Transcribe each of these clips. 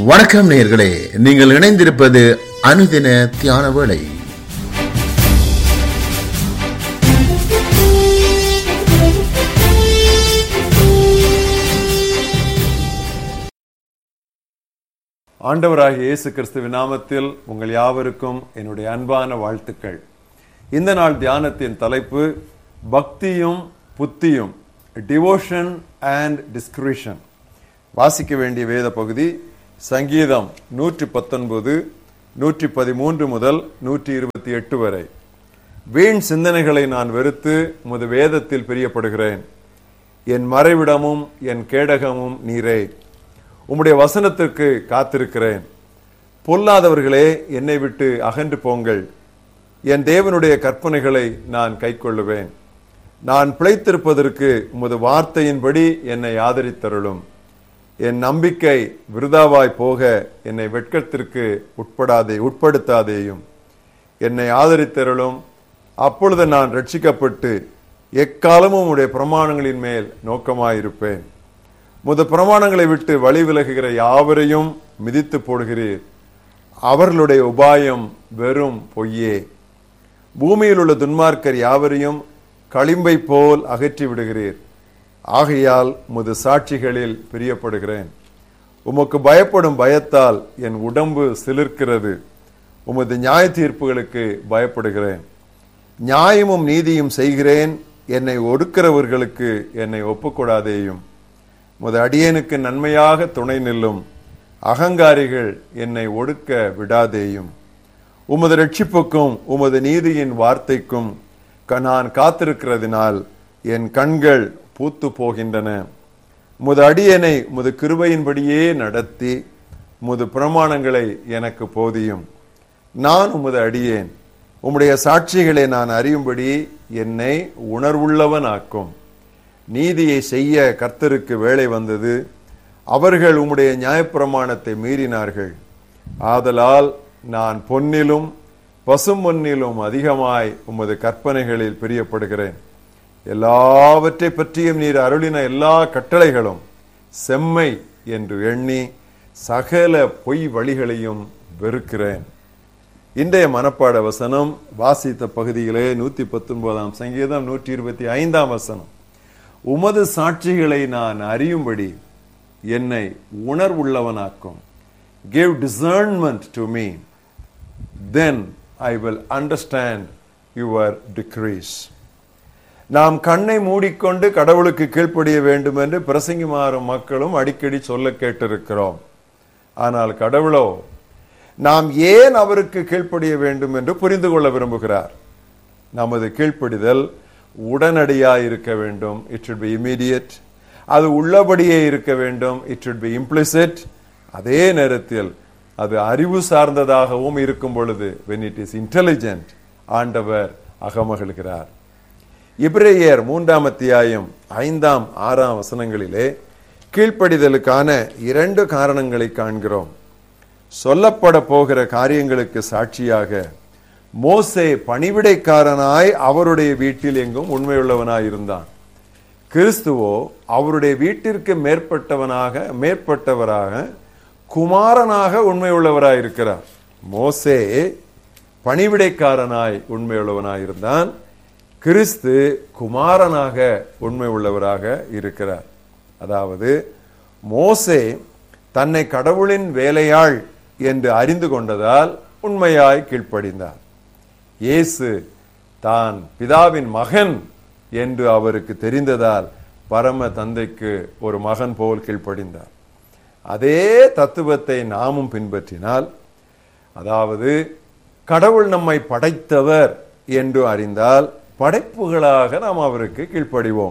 வணக்கம் நேயர்களே நீங்கள் இணைந்திருப்பது அனுதின தியான வேளை ஆண்டவராகிய இயேசு கிறிஸ்துவின் நாமத்தில் உங்கள் யாவருக்கும் என்னுடைய அன்பான வாழ்த்துக்கள் இந்த நாள் தியானத்தின் தலைப்பு பக்தியும் புத்தியும் டிவோஷன் அண்ட் டிஸ்கிரிஷன் வாசிக்க வேண்டிய வேத பகுதி சங்கீதம் நூற்றி பத்தொன்பது நூற்றி பதிமூன்று முதல் நூற்றி இருபத்தி எட்டு வரை வீண் சிந்தனைகளை நான் வெறுத்து உமது வேதத்தில் பிரியப்படுகிறேன் என் மறைவிடமும் என் கேடகமும் நீரே உம்முடைய வசனத்திற்கு காத்திருக்கிறேன் பொல்லாதவர்களே என்னை விட்டு அகன்று போங்கள் என் தேவனுடைய கற்பனைகளை நான் கைக்கொள்ளுவேன் நான் பிழைத்திருப்பதற்கு உமது வார்த்தையின்படி என்னை ஆதரித்தருளும் என் நம்பிக்கை விருதாவாய் போக என்னை வெட்கத்திற்கு உட்படாதே உட்படுத்தாதேயும் என்னை ஆதரித்தருளும் அப்பொழுது நான் ரட்சிக்கப்பட்டு எக்காலமும் உடைய பிரமாணங்களின் மேல் நோக்கமாயிருப்பேன் முத பிரமாணங்களை விட்டு வழி விலகுகிற யாவரையும் மிதித்து போடுகிறீர் அவர்களுடைய உபாயம் வெறும் பொய்யே பூமியில் உள்ள துன்மார்க்கர் யாவரையும் களிம்பை போல் அகற்றி விடுகிறீர் ஆகையால் முது சாட்சிகளில் பிரியப்படுகிறேன் உமக்கு பயப்படும் பயத்தால் என் உடம்பு சிலிர்க்கிறது உமது நியாய தீர்ப்புகளுக்கு பயப்படுகிறேன் நியாயமும் நீதியும் செய்கிறேன் என்னை ஒடுக்கிறவர்களுக்கு என்னை ஒப்புக்கொடாதேயும் முத அடியேனுக்கு நன்மையாக துணை நில்லும் அகங்காரிகள் என்னை ஒடுக்க விடாதேயும் உமது ரட்சிப்புக்கும் உமது நீதியின் வார்த்தைக்கும் க- நான் காத்திருக்கிறதினால் என் கண்கள் பூத்து போகின்றன முது அடியனை முது கிருபையின்படியே நடத்தி முது பிரமாணங்களை எனக்கு போதியும் நான் உமது அடியேன் உம்முடைய சாட்சிகளை நான் அறியும்படி என்னை உணர்வுள்ளவனாக்கும் நீதியை செய்ய கர்த்தருக்கு வேலை வந்தது அவர்கள் உம்முடைய நியாயப்பிரமாணத்தை மீறினார்கள் ஆதலால் நான் பொன்னிலும் பசும்பொன்னிலும் அதிகமாய் உமது கற்பனைகளில் பிரியப்படுகிறேன் எல்லாவற்றை பற்றியும் நீர் அருளின எல்லா கட்டளைகளும் செம்மை என்று எண்ணி சகல பொய் வழிகளையும் வெறுக்கிறேன் இன்றைய மனப்பாட வசனம் வாசித்த பகுதியிலே நூத்தி பத்தொன்பதாம் சங்கீதம் நூற்றி இருபத்தி ஐந்தாம் வசனம் உமது சாட்சிகளை நான் அறியும்படி என்னை உணர்வுள்ளவனாக்கும் give discernment to me then I will understand your decrees நாம் கண்ணை மூடிக்கொண்டு கடவுளுக்கு கீழ்ப்படிய வேண்டும் என்று பிரசங்கிமாறும் மக்களும் அடிக்கடி சொல்ல கேட்டிருக்கிறோம் ஆனால் கடவுளோ நாம் ஏன் அவருக்கு கீழ்ப்படிய வேண்டும் என்று புரிந்து கொள்ள விரும்புகிறார் நமது கீழ்ப்படிதல் உடனடியாய் இருக்க வேண்டும் இட் should be immediate அது உள்ளபடியே இருக்க வேண்டும் இட் should be implicit அதே நேரத்தில் அது அறிவு சார்ந்ததாகவும் இருக்கும் பொழுது when it is intelligent ஆண்டவர் அகமகிழ்கிறார் இப்ரேயர் மூன்றாம் அத்தியாயம் ஐந்தாம் ஆறாம் வசனங்களிலே கீழ்ப்படிதலுக்கான இரண்டு காரணங்களை காண்கிறோம் சொல்லப்பட போகிற காரியங்களுக்கு சாட்சியாக மோசே பணிவிடைக்காரனாய் அவருடைய வீட்டில் எங்கும் உண்மையுள்ளவனாய் இருந்தான் கிறிஸ்துவோ அவருடைய வீட்டிற்கு மேற்பட்டவனாக மேற்பட்டவராக குமாரனாக உண்மையுள்ளவராய் இருக்கிறார் மோசே பணிவிடைக்காரனாய் உண்மையுள்ளவனாய் இருந்தான் கிறிஸ்து குமாரனாக உண்மை உள்ளவராக இருக்கிறார் அதாவது மோசே தன்னை கடவுளின் வேலையாள் என்று அறிந்து கொண்டதால் உண்மையாய் கீழ்ப்படிந்தார் இயேசு தான் பிதாவின் மகன் என்று அவருக்கு தெரிந்ததால் பரம தந்தைக்கு ஒரு மகன் போல் கீழ்ப்படிந்தார் அதே தத்துவத்தை நாமும் பின்பற்றினால் அதாவது கடவுள் நம்மை படைத்தவர் என்று அறிந்தால் படைப்புகளாக நாம் அவருக்கு கீழ்ப்படிவோம்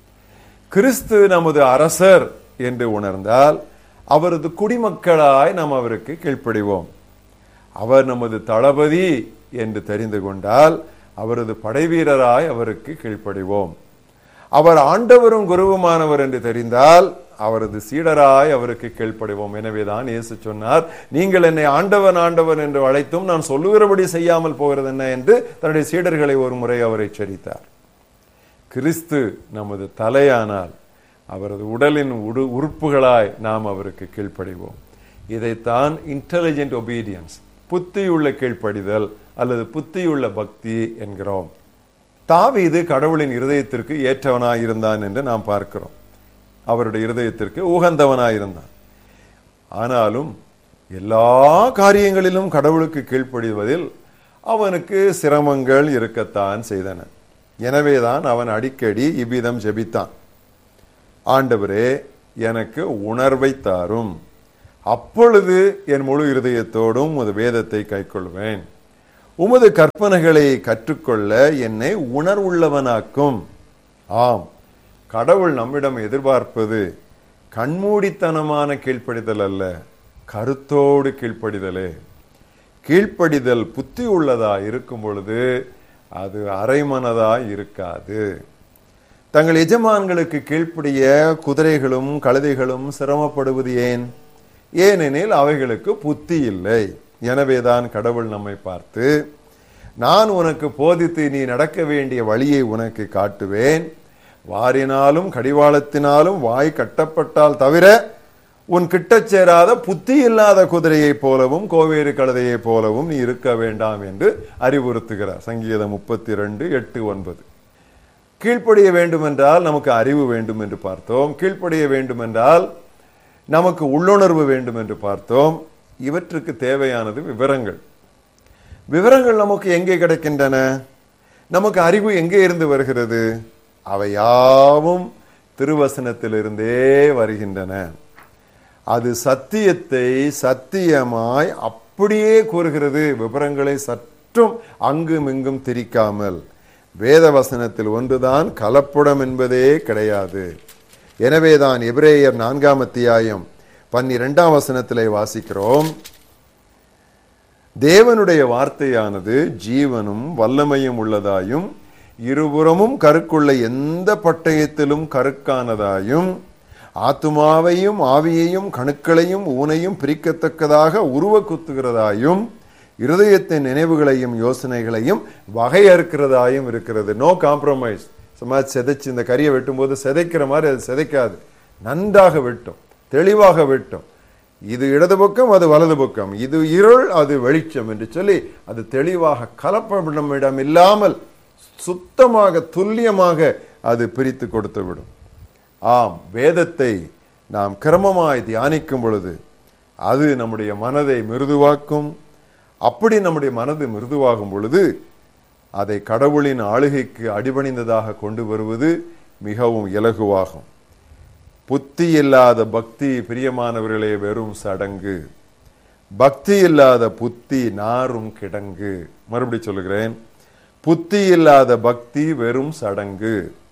கிறிஸ்து நமது அரசர் என்று உணர்ந்தால் அவரது குடிமக்களாய் நாம் அவருக்கு கீழ்ப்படிவோம் அவர் நமது தளபதி என்று தெரிந்து கொண்டால் அவரது படைவீரராய் அவருக்கு கீழ்ப்படிவோம் அவர் ஆண்டவரும் குருவுமானவர் என்று தெரிந்தால் அவரது சீடராய் அவருக்கு கீழ்ப்படிவோம் எனவேதான் இயேசு சொன்னார் நீங்கள் என்னை ஆண்டவன் ஆண்டவன் என்று அழைத்தும் நான் சொல்லுகிறபடி செய்யாமல் போகிறது என்ன என்று தன்னுடைய சீடர்களை ஒரு முறை அவர் எச்சரித்தார் கிறிஸ்து நமது தலையானால் அவரது உடலின் உடு உறுப்புகளாய் நாம் அவருக்கு கீழ்ப்படிவோம் இதைத்தான் இன்டெலிஜென்ட் ஒபீடியன்ஸ் புத்தியுள்ள கீழ்ப்படிதல் அல்லது புத்தியுள்ள பக்தி என்கிறோம் தாவீது கடவுளின் இருதயத்திற்கு ஏற்றவனாய் இருந்தான் என்று நாம் பார்க்கிறோம் அவருடைய இருதயத்திற்கு உகந்தவனாய் இருந்தான் ஆனாலும் எல்லா காரியங்களிலும் கடவுளுக்கு கீழ்ப்படிவதில் அவனுக்கு சிரமங்கள் இருக்கத்தான் செய்தன எனவேதான் அவன் அடிக்கடி இவ்விதம் ஜெபித்தான் ஆண்டவரே எனக்கு உணர்வை தாரும் அப்பொழுது என் முழு இருதயத்தோடும் உமது வேதத்தை கைக்கொள்வேன் உமது கற்பனைகளை கற்றுக்கொள்ள என்னை உணர்வுள்ளவனாக்கும் ஆம் கடவுள் நம்மிடம் எதிர்பார்ப்பது கண்மூடித்தனமான கீழ்ப்படிதல் அல்ல கருத்தோடு கீழ்ப்படிதலே கீழ்ப்படிதல் புத்தி உள்ளதா இருக்கும் பொழுது அது அரைமனதா இருக்காது தங்கள் எஜமான்களுக்கு கீழ்ப்படிய குதிரைகளும் கழுதைகளும் சிரமப்படுவது ஏன் ஏனெனில் அவைகளுக்கு புத்தி இல்லை எனவேதான் கடவுள் நம்மை பார்த்து நான் உனக்கு போதித்து நீ நடக்க வேண்டிய வழியை உனக்கு காட்டுவேன் வாரினாலும் கடிவாளத்தினாலும் வாய் கட்டப்பட்டால் தவிர உன் கிட்டச் சேராத புத்தி இல்லாத குதிரையைப் போலவும் கோவேறு கழுதையைப் போலவும் நீ இருக்க வேண்டாம் என்று அறிவுறுத்துகிறார் சங்கீதம் முப்பத்தி ரெண்டு எட்டு ஒன்பது கீழ்ப்படிய வேண்டுமென்றால் நமக்கு அறிவு வேண்டும் என்று பார்த்தோம் கீழ்ப்படிய வேண்டுமென்றால் நமக்கு உள்ளுணர்வு வேண்டும் என்று பார்த்தோம் இவற்றுக்கு தேவையானது விவரங்கள் விவரங்கள் நமக்கு எங்கே கிடைக்கின்றன நமக்கு அறிவு எங்கே இருந்து வருகிறது அவை யாவும் திருவசனத்திலிருந்தே வருகின்றன அது சத்தியத்தை சத்தியமாய் அப்படியே கூறுகிறது விவரங்களை சற்றும் அங்கும் இங்கும் திரிக்காமல் வேத வசனத்தில் ஒன்றுதான் கலப்படம் என்பதே கிடையாது எனவேதான் எபிரேயர் நான்காம் அத்தியாயம் பன்னிரெண்டாம் வசனத்திலே வாசிக்கிறோம் தேவனுடைய வார்த்தையானது ஜீவனும் வல்லமையும் உள்ளதாயும் இருபுறமும் கருக்குள்ள எந்த பட்டயத்திலும் கருக்கானதாயும் ஆத்துமாவையும் ஆவியையும் கணுக்களையும் ஊனையும் பிரிக்கத்தக்கதாக உருவ குத்துகிறதாயும் இருதயத்தின் நினைவுகளையும் யோசனைகளையும் வகையறுக்கிறதாயும் இருக்கிறது நோ காம்ப்ரமைஸ் சும்மா செதைச்சு இந்த கறியை வெட்டும்போது செதைக்கிற மாதிரி அது செதைக்காது நன்றாக வெட்டும் தெளிவாக வெட்டும் இது இடது பக்கம் அது வலது பக்கம் இது இருள் அது வெளிச்சம் என்று சொல்லி அது தெளிவாக கலப்படம் இல்லாமல் சுத்தமாக துல்லியமாக அது பிரித்து கொடுத்து விடும் ஆம் வேதத்தை நாம் கிரமமாய் தியானிக்கும் பொழுது அது நம்முடைய மனதை மிருதுவாக்கும் அப்படி நம்முடைய மனது மிருதுவாகும் பொழுது அதை கடவுளின் ஆளுகைக்கு அடிபணிந்ததாக கொண்டு வருவது மிகவும் இலகுவாகும் புத்தி இல்லாத பக்தி பிரியமானவர்களே வெறும் சடங்கு பக்தி இல்லாத புத்தி நாரும் கிடங்கு மறுபடி சொல்லுகிறேன் புத்தி இல்லாத பக்தி வெறும் சடங்கு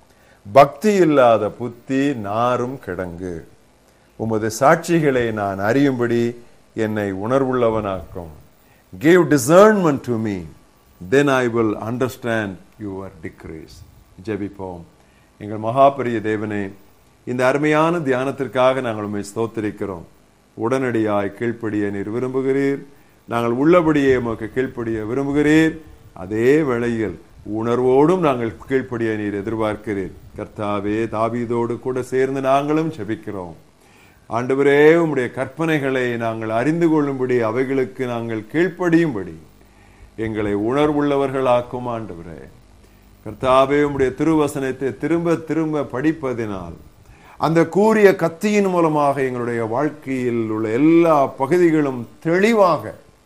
பக்தி இல்லாத புத்தி நாரும் கிடங்கு உமது சாட்சிகளை நான் அறியும்படி என்னை உணர்வுள்ளவனாக்கும் give discernment to me then I will understand your decrees ஜெபிப்போம் எங்கள் மகாபரிய தேவனே இந்த அருமையான தியானத்திற்காக நாங்கள் உண்மை ஸ்தோத்திரிக்கிறோம் உடனடியாய் கீழ்ப்படிய நீர் விரும்புகிறீர் நாங்கள் உள்ளபடியே உமக்கு கீழ்ப்படிய விரும்புகிறீர் அதே வேளையில் உணர்வோடும் நாங்கள் கீழ்ப்படிய நீர் எதிர்பார்க்கிறீர் கர்த்தாவே தாவீதோடு கூட சேர்ந்து நாங்களும் ஜெபிக்கிறோம் ஆண்டவரே உம்முடைய கற்பனைகளை நாங்கள் அறிந்து கொள்ளும்படி அவைகளுக்கு நாங்கள் கீழ்ப்படியும்படி எங்களை உணர்வுள்ளவர்களாக்கும் ஆண்டவரே கர்த்தாவே உம்முடைய திருவசனத்தை திரும்ப திரும்ப படிப்பதினால் அந்த கூறிய கத்தியின் மூலமாக எங்களுடைய வாழ்க்கையில் உள்ள எல்லா பகுதிகளும் தெளிவாக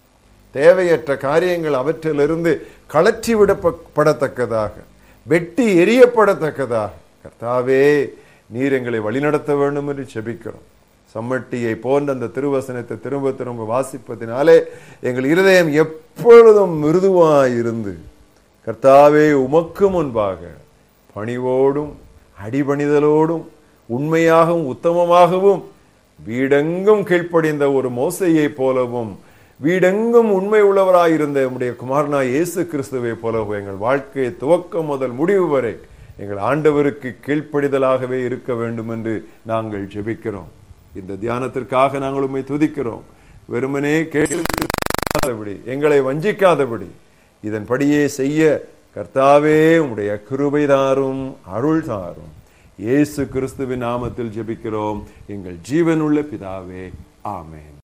தேவையற்ற காரியங்கள் அவற்றிலிருந்து கலற்றி விடப்படத்தக்கதாக வெட்டி எரியப்படத்தக்கதாக கர்த்தாவே நீர் எங்களை வழிநடத்த வேண்டும் என்று செபிக்கிறோம் சம்மட்டியை போன்ற அந்த திருவசனத்தை திரும்ப திரும்ப வாசிப்பதினாலே எங்கள் இருதயம் எப்பொழுதும் மிருதுவாயிருந்து கர்த்தாவே உமக்கு முன்பாக பணிவோடும் அடிபணிதலோடும் உண்மையாகவும் உத்தமமாகவும் வீடெங்கும் கீழ்ப்படிந்த ஒரு மோசையை போலவும் வீடெங்கும் உண்மை உள்ளவராயிருந்த நம்முடைய குமாரனா இயேசு கிறிஸ்துவை போலவும் எங்கள் வாழ்க்கையை துவக்கம் முதல் முடிவு வரை எங்கள் ஆண்டவருக்கு கீழ்ப்படிதலாகவே இருக்க வேண்டும் என்று நாங்கள் ஜெபிக்கிறோம் இந்த தியானத்திற்காக நாங்கள் உண்மை துதிக்கிறோம் வெறுமனே கேட்காதபடி எங்களை வஞ்சிக்காதபடி இதன்படியே செய்ய கர்த்தாவே உம்முடைய கிருபை தாரும் அருள் தாரும் இயேசு கிறிஸ்துவின் நாமத்தில் ஜெபிக்கிறோம் எங்கள் ஜீவனுள்ள பிதாவே ஆமென்